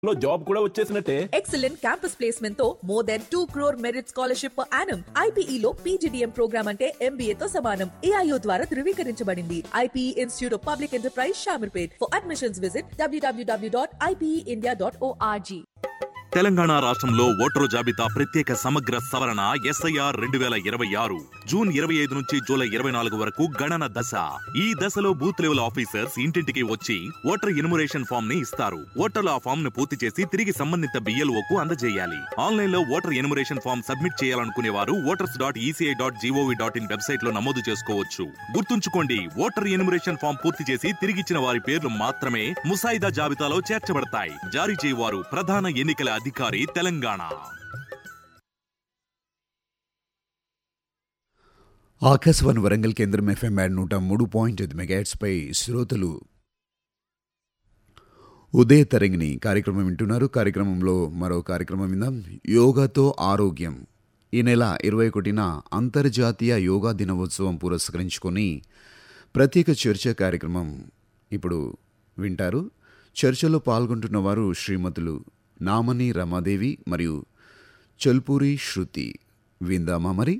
లో జాబ్ కూడా వచ్చేసినట్టే ఎక్సలెంట్ క్యాంపస్ ప్లేస్మెంట్ తో more than two crore merit scholarship per annum IPE లో పీజీడీఎం ప్రోగ్రామ్ అంటే ఎంబీఏ తో సమానం ఏఐఓ ద్వారా ధృవీకరించబడింది IPE institute of public enterprise Shamirpet for admissions visit డబ్ల్యూడబ్ల్యూడబ్ల్యూ dot IPE dot org Telangana రాష్ట్రంలో ఓటరు జాబితా ప్రత్యేక సమగ్ర సవరణ ఎస్ఐఆర్ రెండు వేల ఇరవై ఆరు జూన్ ఇరవై ఐదు నుంచి జూలై ఇరవై నాలుగు వరకు గణన దశ ఈ దశలో బూత్ లెవెల్ ఆఫీసర్స్ ఇంటింటికి వచ్చి ఓటర్ ఎన్యుమరేషన్ ఫామ్ ని ఇస్తారు ఓటర్లు ఆ ఫామ్ ను పూర్తి చేసి తిరిగి సంబంధిత బిఎల్ఓకు అందజేయాలి ఆన్లైన్ లో ఓటర్ ఎన్యుమరేషన్ ఫామ్ సబ్మిట్ చేయాలనుకునే వారు voters dot ECI dot gov dot in website లో నమోదు చేసుకోవచ్చు గుర్తుంచుకోండి ఓటర్ ఎన్యుమరేషన్ ఫామ్ పూర్తి చేసి తిరిగిచ్చిన వారి పేర్లు మాత్రమే ముసాయిదా జాబితాలో చేర్చబడతాయి జారీ చేయవారు ప్రధాన ఎన్నికల అధికారి తెలంగాణ ఆకాశవాణి వరంగల్ కేంద్రం ఎఫ్ఎం బ్యాండ్ నూట మూడు పాయింట్ ఐదు మెగాట్స్పై శ్రోతలు ఉదయ తరంగిణి కార్యక్రమం వింటున్నారు కార్యక్రమంలో మరో కార్యక్రమం విందాం యోగాతో ఆరోగ్యం ఈ నెల ఇరవై ఒకటిన అంతర్జాతీయ యోగా దినోత్సవం పురస్కరించుకొని ప్రత్యేక చర్చ కార్యక్రమం ఇప్పుడు వింటారు చర్చలో పాల్గొంటున్న వారు శ్రీమతులు నామని రమాదేవి మరియు చల్పూరి శృతి విందామా మరి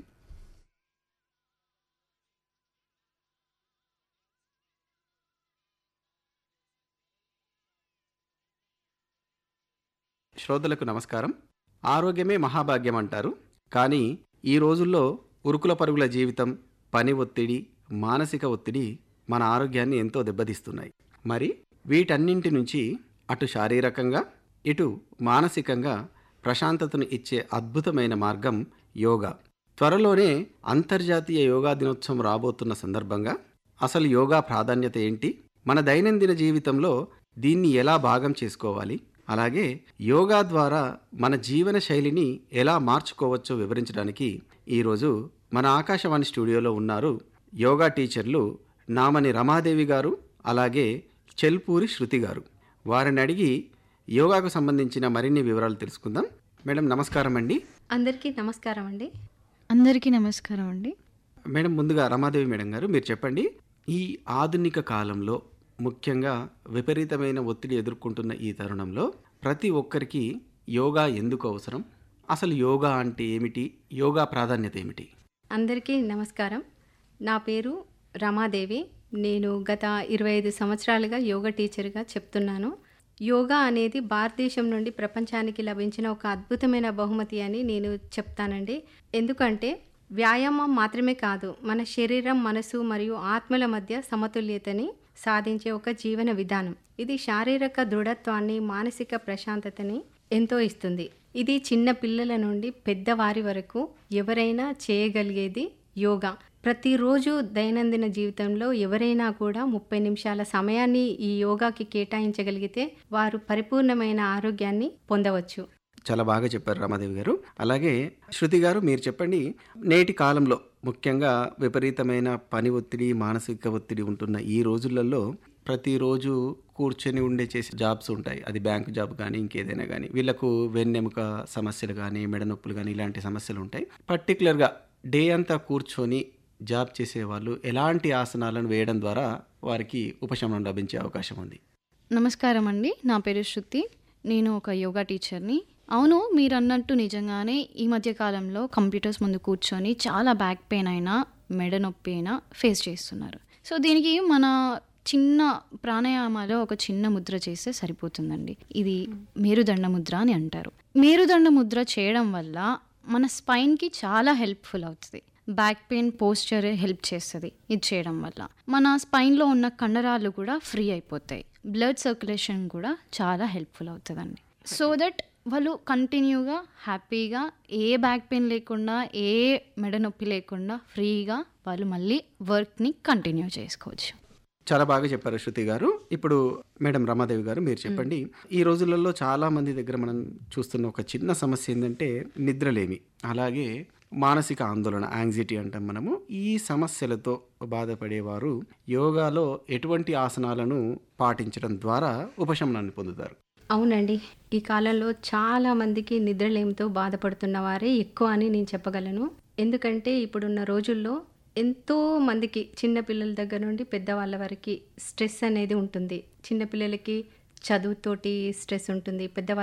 శ్రోతలకు నమస్కారం ఆరోగ్యమే మహాభాగ్యం అంటారు కానీ ఈ రోజుల్లో ఉరుకుల పరుగుల జీవితం పని ఒత్తిడి మానసిక ఒత్తిడి మన ఆరోగ్యాన్ని ఎంతో దెబ్బతీస్తున్నాయి మరి వీటన్నింటి నుంచి అటు శారీరకంగా ఇటు మానసికంగా ప్రశాంతతను ఇచ్చే అద్భుతమైన మార్గం యోగా త్వరలోనే అంతర్జాతీయ యోగా దినోత్సవం రాబోతున్న సందర్భంగా అసలు యోగా ప్రాధాన్యత ఏంటి మన దైనందిన జీవితంలో దీన్ని ఎలా భాగం చేసుకోవాలి అలాగే యోగా ద్వారా మన జీవన శైలిని ఎలా మార్చుకోవచ్చో వివరించడానికి ఈరోజు మన ఆకాశవాణి స్టూడియోలో ఉన్నారు యోగా టీచర్లు నామని రమాదేవి గారు అలాగే చెల్పూరి శృతి గారు వారిని అడిగి యోగాకు సంబంధించిన మరిన్ని వివరాలు తెలుసుకుందాం మేడం నమస్కారం అండి అందరికీ నమస్కారం అండి అందరికీ నమస్కారం అండి మేడం ముందుగా రమాదేవి మేడం గారు మీరు చెప్పండి ఈ ఆధునిక కాలంలో ముఖ్యంగా విపరీతమైన ఒత్తిడి ఎదుర్కొంటున్న ఈ తరుణంలో ప్రతి ఒక్కరికి యోగా ఎందుకు అవసరం అసలు యోగా అంటే ఏమిటి యోగా ప్రాధాన్యత ఏమిటి అందరికీ నమస్కారం నా పేరు రమాదేవి నేను గత ఇరవై ఐదు సంవత్సరాలుగా యోగా టీచర్గా చెప్తున్నాను యోగా అనేది భారతదేశం నుండి ప్రపంచానికి లభించిన ఒక అద్భుతమైన బహుమతి అని నేను చెప్తానండి ఎందుకంటే వ్యాయామం మాత్రమే కాదు మన శరీరం మనసు మరియు ఆత్మల మధ్య సమతుల్యతని సాధించే ఒక జీవన విధానం ఇది శారీరక దృఢత్వాన్ని మానసిక ప్రశాంతతని ఎంతో ఇస్తుంది ఇది చిన్న పిల్లల నుండి పెద్దవారి వరకు ఎవరైనా చేయగలిగేది యోగా ప్రతిరోజు దైనందిన జీవితంలో ఎవరైనా కూడా ముప్పై నిమిషాల సమయాన్ని ఈ యోగాకి కేటాయించగలిగితే వారు పరిపూర్ణమైన ఆరోగ్యాన్ని పొందవచ్చు చాలా బాగా చెప్పారు రమాదేవి గారు అలాగే శృతి గారు మీరు చెప్పండి నేటి కాలంలో ముఖ్యంగా విపరీతమైన పని ఒత్తిడి మానసిక ఒత్తిడి ఉంటున్న ఈ రోజులలో ప్రతిరోజు కూర్చొని ఉండే చేసే జాబ్స్ ఉంటాయి అది బ్యాంక్ జాబ్ కానీ ఇంకేదైనా కానీ వీళ్ళకు వెన్నెముక సమస్యలు కానీ మెడ నొప్పులు కానీ ఇలాంటి సమస్యలు ఉంటాయి పర్టికులర్గా డే అంతా కూర్చొని జాబ్ చేసే వాళ్ళు ఎలాంటి ఆసనాలను వేయడం ద్వారా వారికి ఉపశమనం లభించే అవకాశం ఉంది నమస్కారం అండి నా పేరు శృతి నేను ఒక యోగా టీచర్ని అవును మీరు అన్నట్టు నిజంగానే ఈ మధ్య కాలంలో కంప్యూటర్స్ ముందు కూర్చొని చాలా బ్యాక్ పెయిన్ అయినా మెడ నొప్పి అయినా ఫేస్ చేస్తున్నారు సో దీనికి మన చిన్న ప్రాణాయామాలో ఒక చిన్న ముద్ర చేస్తే సరిపోతుందండి ఇది మేరుదండ ముద్ర అని అంటారు మేరుదండ ముద్ర చేయడం వల్ల మన స్పైన్కి చాలా హెల్ప్ఫుల్ అవుతుంది బ్యాక్ పెయిన్ పోస్చర్ హెల్ప్ చేస్తుంది ఇది చేయడం వల్ల మన స్పైన్లో ఉన్న కండరాలు కూడా ఫ్రీ అయిపోతాయి బ్లడ్ సర్క్యులేషన్ కూడా చాలా హెల్ప్ఫుల్ అవుతుందండి సో దట్ వాళ్ళు కంటిన్యూగా హ్యాపీగా ఏ బ్యాక్ పెయిన్ లేకుండా ఏ మెడ నొప్పి లేకుండా ఫ్రీగా వాళ్ళు మళ్ళీ వర్క్ని కంటిన్యూ చేసుకోవచ్చు చాలా బాగా చెప్పారు శృతి గారు ఇప్పుడు మేడం రమాదేవి గారు మీరు చెప్పండి ఈ రోజులలో చాలా మంది దగ్గర మనం చూస్తున్న ఒక చిన్న సమస్య ఏంటంటే నిద్రలేమి అలాగే మానసిక ఆందోళన యాంగ్జైటీ అంటాం మనము ఈ సమస్యలతో బాధపడేవారు యోగాలో ఎటువంటి ఆసనాలను పాటించడం ద్వారా ఉపశమనాన్ని పొందుతారు అవునండి ఈ కాలంలో చాలా మందికి నిద్రలేమితో బాధపడుతున్న వారే ఎక్కువ అని నేను చెప్పగలను ఎందుకంటే ఇప్పుడున్న రోజుల్లో ఎంతో మందికి చిన్నపిల్లల దగ్గర నుండి పెద్దవాళ్ళ వరకు స్ట్రెస్ అనేది ఉంటుంది చిన్నపిల్లలకి చదువుతోటి స్ట్రెస్ ఉంటుంది పెద్దవాళ్ళ